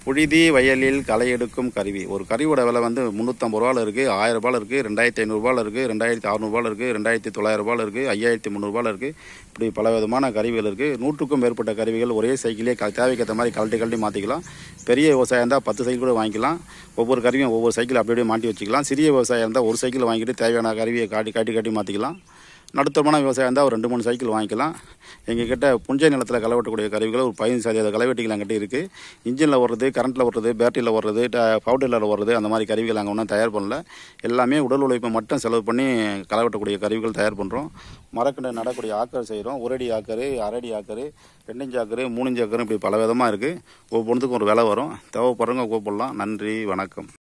புழுதி வயலில் களை எடுக்கும் கருவி ஒரு கருவியோட விலை வந்து முந்நூற்றம்பது ரூபாவில் இருக்குது ஆயிரம் ரூபாயில் இருக்குது ரெண்டாயிரத்தி ஐநூறுரூபாவில் இருக்குது ரெண்டாயிரத்தி அறநூறுபாவில் இருக்குது ரெண்டாயிரத்தி தொள்ளாயிரம் ரூபாயில் இருக்குது ஐயாயிரத்தி முந்நூறுபாயில் இருக்குது இப்படி பல விதமான கருவிகள் இருக்குது நூற்றுக்கும் மேற்பட்ட கருவிகள் ஒரே சைக்கிளே க தேவைக்கேற்ற மாதிரி கழட்டி கழட்டி மாற்றிக்கலாம் பெரிய விவசாயம் இருந்தால் பத்து சைக்கிள் கூட வாங்கிக்கலாம் ஒவ்வொரு கருவியும் ஒவ்வொரு சைக்கிள் அப்படி அப்படியே மாட்டி வச்சுக்கலாம் சிறிய விவசாயம் இருந்தால் ஒரு சைக்கிள் வாங்கிட்டு தேவையான கருவியை காட்டி காட்டி காட்டி மாற்றிக்கலாம் நடுத்தரமான விவசாயம் இருந்தால் ஒரு ரெண்டு மூணு சைக்கிள் வாங்கிக்கலாம் எங்ககிட்ட புஞ்சை நிலத்தில் களை வெட்டக்கூடிய கருவிகள் ஒரு பதினஞ்சு சதவீத களைவெட்டிகள் எங்கிட்ட இருக்குது இன்ஜினில் ஓடுறது கரண்ட்டில் ஓடுறது பேட்டரியில் ஓடுறது பவுடரில் ஓடுறது அந்த மாதிரி கருவிகள் நாங்கள் ஒன்றும் தயார் பண்ணல எல்லாமே உடல் உழைப்பை மட்டும் செலவு பண்ணி களை வெட்டக்கூடிய கருவிகள் தயார் பண்ணுறோம் மரக்கண்டை நடக்கூடிய ஆக்கர் செய்கிறோம் ஒரடி ஆக்கரு அரடி ஆக்கரு ரெண்டிஞ்சு ஆக்கரு மூணிஞ்சு ஆக்கரு இப்படி பல விதமாக இருக்குது ஒவ்வொன்றுத்துக்கும் ஒரு விலை வரும் தேவைப்படுறவங்க கூப்பிடலாம் நன்றி வணக்கம்